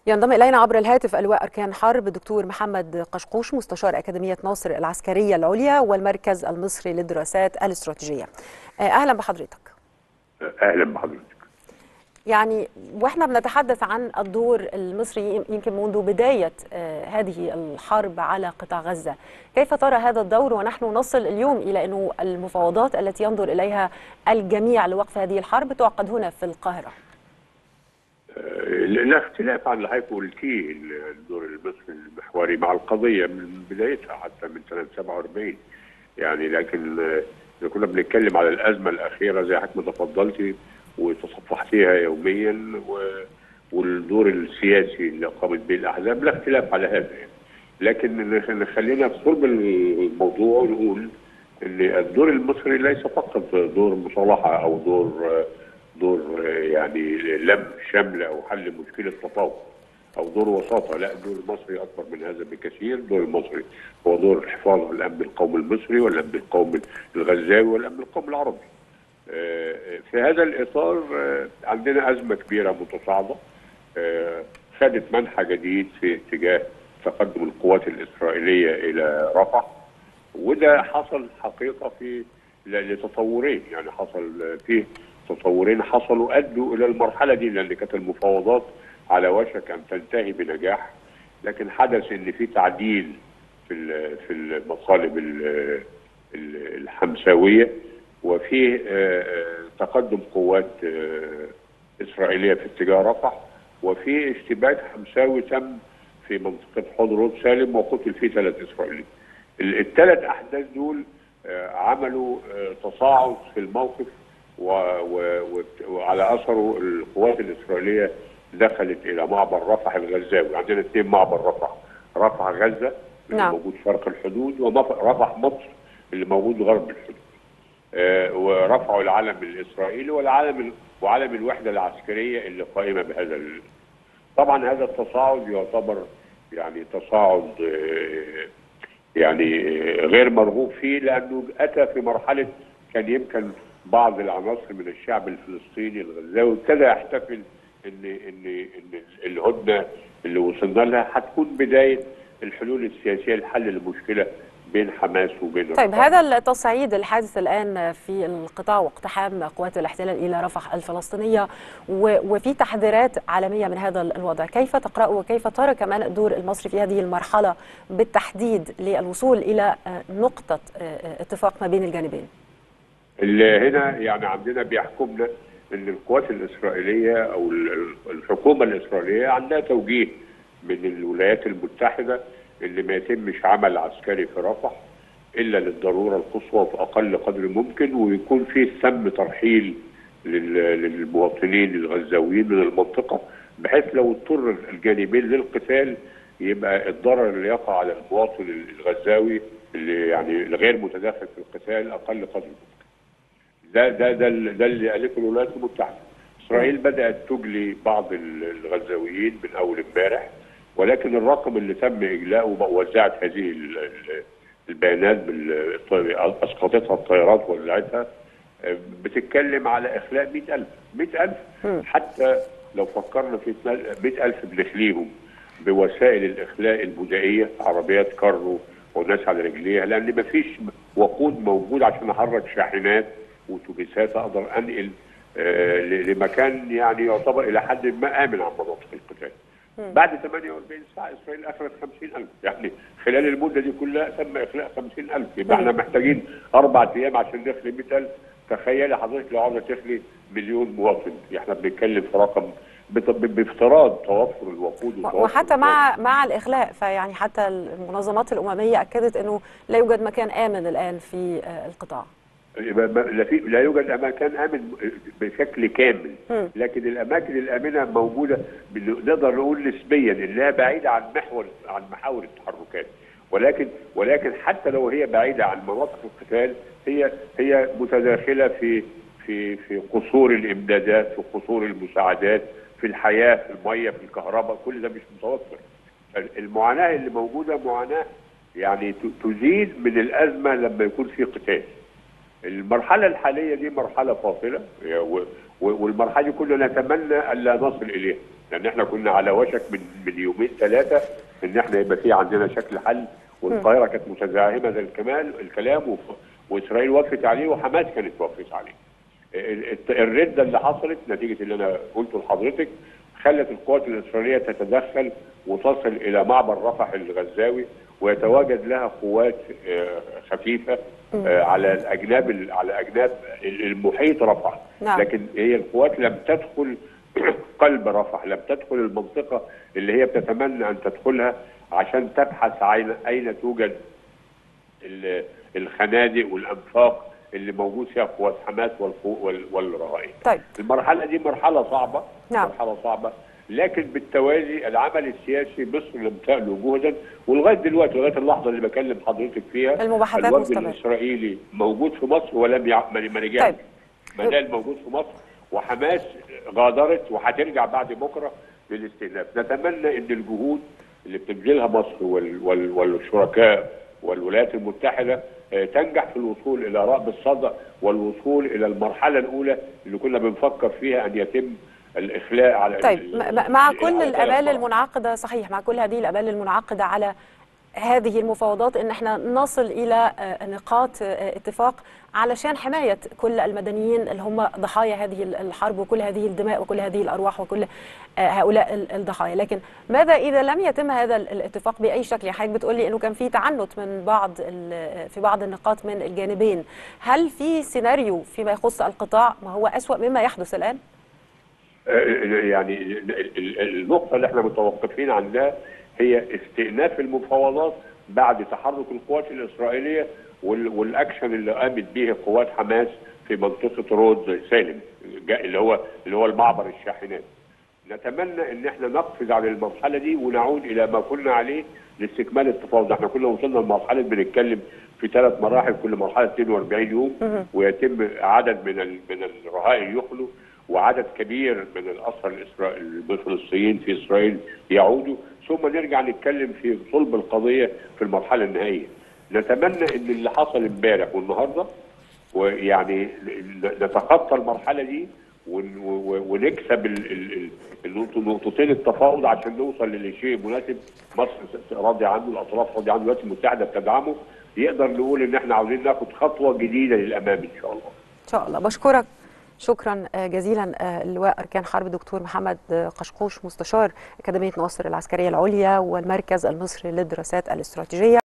ينضم إلينا عبر الهاتف اللواء أركان حرب الدكتور محمد قشقوش مستشار أكاديمية ناصر العسكرية العليا والمركز المصري للدراسات الاستراتيجية أهلا بحضرتك أهلا بحضرتك يعني واحنا بنتحدث عن الدور المصري يمكن منذ بداية هذه الحرب على قطاع غزة كيف ترى هذا الدور ونحن نصل اليوم إلى أنه المفاوضات التي ينظر إليها الجميع لوقف هذه الحرب تعقد هنا في القاهرة لا اختلاف عن اللي حضرتك قلتيه الدور المصري المحوري مع القضيه من بدايتها حتى من سنه 47 يعني لكن اذا كنا بنتكلم على الازمه الاخيره زي حضرتك ما تفضلتي وتصفحتيها يوميا و... والدور السياسي اللي قامت به الاحزاب لا اختلاف على هذا يعني. لكن خلينا في صلب الموضوع ونقول ان الدور المصري ليس فقط دور مصالحه او دور دور يعني لم شمل او حل مشكله تفاوض او دور وساطه لا الدور المصري اكبر من هذا بكثير الدور المصري هو دور الحفاظ على الامن القومي المصري والامن القومي الغزاوي والامن القومي العربي في هذا الاطار عندنا ازمه كبيره متصاعده خدت منحى جديد في اتجاه تقدم القوات الاسرائيليه الى رفح وده حصل حقيقه في لتطورين يعني حصل فيه تطورين حصلوا ادوا الى المرحله دي لان كانت المفاوضات على وشك ان تنتهي بنجاح لكن حدث ان في تعديل في في المطالب الحمساويه وفي تقدم قوات اسرائيليه في اتجاه رفح وفي اشتباك حمساوي تم في منطقه حضرموت سالم وقتل فيه ثلاث اسرائيليين. الثلاث احداث دول عملوا تصاعد في الموقف و و وعلى اثره القوات الاسرائيليه دخلت الى معبر رفح الغزاوي عندنا اثنين معبر رفح رفح غزه اللي نعم. موجود شرق الحدود ورفح مصر اللي موجود غرب الحدود آه ورفعوا العلم الاسرائيلي والعلم وعلم الوحده العسكريه اللي قائمه بهذا ال... طبعا هذا التصاعد يعتبر يعني تصاعد آه يعني غير مرغوب فيه لانه اتى في مرحله كان يمكن بعض العناصر من الشعب الفلسطيني الغزاوي ابتدى يحتفل ان ان ان الهدنه اللي وصلنا لها هتكون بدايه الحلول السياسيه لحل المشكله بين حماس وبين طيب الرفح. هذا التصعيد الحادث الان في القطاع واقتحام قوات الاحتلال الى رفح الفلسطينيه وفي تحذيرات عالميه من هذا الوضع، كيف تقرا وكيف ترى كمان الدور المصري في هذه المرحله بالتحديد للوصول الى نقطه اتفاق ما بين الجانبين؟ اللي هنا يعني عندنا بيحكمنا ان القوات الاسرائيليه او الحكومه الاسرائيليه عندها توجيه من الولايات المتحده ان ما يتمش عمل عسكري في رفح الا للضروره القصوى في اقل قدر ممكن ويكون في ثم ترحيل للمواطنين الغزاويين من المنطقه بحيث لو اضطر الجانبين للقتال يبقى الضرر اللي يقع على المواطن الغزاوي اللي يعني الغير متداخل في القتال اقل قدر ممكن. ده ده ده ده اللي قالته الولايات المتحده. اسرائيل بدات تجلي بعض الغزاويين من اول امبارح ولكن الرقم اللي تم اجلاؤه وزعت هذه البيانات اسقطتها الطيارات وزعتها بتتكلم على اخلاء 100000 100000 حتى لو فكرنا في 100000 بنخليهم بوسائل الاخلاء البدائيه عربيات كارو وناس على رجليها لان ما فيش وقود موجود عشان احرك شاحنات واتوبيسات اقدر انقل آه لمكان يعني يعتبر الى حد ما امن عن مناطق القتال. بعد 48 ساعه اسرائيل اخذت 50000 يعني خلال المده دي كلها تم اخلاء 50000 يبقى احنا محتاجين اربع ايام عشان نخلي 100000 تخيلي حضرتك لو عاوزه تخلي مليون مواطن احنا بنتكلم في رقم بافتراض توفر الوقود وحتى مع مع الاخلاء فيعني حتى المنظمات الامميه اكدت انه لا يوجد مكان امن الان في القطاع لا, في لا يوجد مكان امن بشكل كامل لكن الاماكن الامنه موجوده نقدر نقول نسبيا انها بعيده عن محور عن محاور التحركات ولكن ولكن حتى لو هي بعيده عن مناطق القتال هي هي متداخله في في في قصور الامدادات في قصور المساعدات في الحياه في الميه في الكهرباء كل ده مش متوفر المعاناه اللي موجوده معاناه يعني تزيد من الازمه لما يكون في قتال المرحله الحاليه دي مرحله فاصله والمرحله دي كلنا نتمنى الا نصل اليها لان احنا كنا على وشك من من يومين ثلاثه ان احنا يبقى في عندنا شكل حل والقاهره كانت متزاحمه زي الكمال الكلام وف- واسرائيل وافقت عليه وحماس كانت وافقت عليه. ال- الت- الرده اللي حصلت نتيجه اللي انا قلته لحضرتك خلت القوات الاسرائيليه تتدخل وتصل الى معبر رفح الغزاوي ويتواجد لها قوات آه، خفيفه آه، على الاجناب ال- على اجناب ال- المحيط رفح نعم. لكن هي القوات لم تدخل قلب رفح لم تدخل المنطقه اللي هي بتتمنى ان تدخلها عشان تبحث عن اين توجد ال- الخنادق والانفاق اللي موجود فيها قوات حماس والقو- وال- والرهائن. طيب المرحله دي مرحله صعبه نعم. مرحله صعبه لكن بالتوازي العمل السياسي مصر لم تألو جهدا ولغايه دلوقتي لغايه اللحظه اللي بكلم حضرتك فيها المباحثات الوفد مستمرة. الاسرائيلي موجود في مصر ولم يع... ما ما رجعش طيب. ما زال موجود في مصر وحماس غادرت وهترجع بعد بكره للاستئناف نتمنى ان الجهود اللي بتبذلها مصر وال... وال... والشركاء والولايات المتحده آه، تنجح في الوصول الى رأب الصدى والوصول الى المرحله الاولى اللي كنا بنفكر فيها ان يتم الاخلاء على طيب ال- م- م- مع على كل ثلاث الامال مراحل. المنعقده صحيح مع كل هذه الامال المنعقده على هذه المفاوضات ان احنا نصل الى آه، نقاط آه، اتفاق علشان حمايه كل المدنيين اللي هم ضحايا هذه الحرب وكل هذه الدماء وكل هذه الارواح وكل آه، هؤلاء ال- الضحايا لكن ماذا اذا لم يتم هذا ال- الاتفاق باي شكل يعني حضرتك بتقولي انه كان في تعنت من بعض ال- في بعض النقاط من الجانبين هل في سيناريو فيما يخص القطاع ما هو اسوا مما يحدث الان يعني ال- ال- النقطة اللي احنا متوقفين عندها هي استئناف المفاوضات بعد تحرك القوات الإسرائيلية وال- والأكشن اللي قامت به قوات حماس في منطقة رود سالم جا- اللي هو اللي هو المعبر الشاحنات. نتمنى ان احنا نقفز على المرحلة دي ونعود إلى ما كنا عليه لاستكمال التفاوض، احنا كنا وصلنا لمرحلة بنتكلم في ثلاث مراحل كل مرحلة 42 يوم ويتم عدد من ال- من الرهائن يخلوا وعدد كبير من الاسرى الإسرا- الفلسطينيين في اسرائيل يعودوا ثم نرجع نتكلم في صلب القضيه في المرحله النهائيه. نتمنى ان اللي حصل امبارح والنهارده ويعني ن- نتخطى المرحله دي ون- و- ونكسب ال- ال- ال- النقط- نقطتين التفاوض عشان نوصل لشيء مناسب مصر راضيه عنه الاطراف راضيه عنه الولايات المتحده بتدعمه يقدر نقول ان احنا عاوزين ناخد خطوه جديده للامام ان شاء الله. ان شاء الله بشكرك شكرا آه، جزيلا آه، اللواء اركان حرب دكتور محمد آه، قشقوش مستشار اكاديميه ناصر العسكريه العليا والمركز المصري للدراسات الاستراتيجيه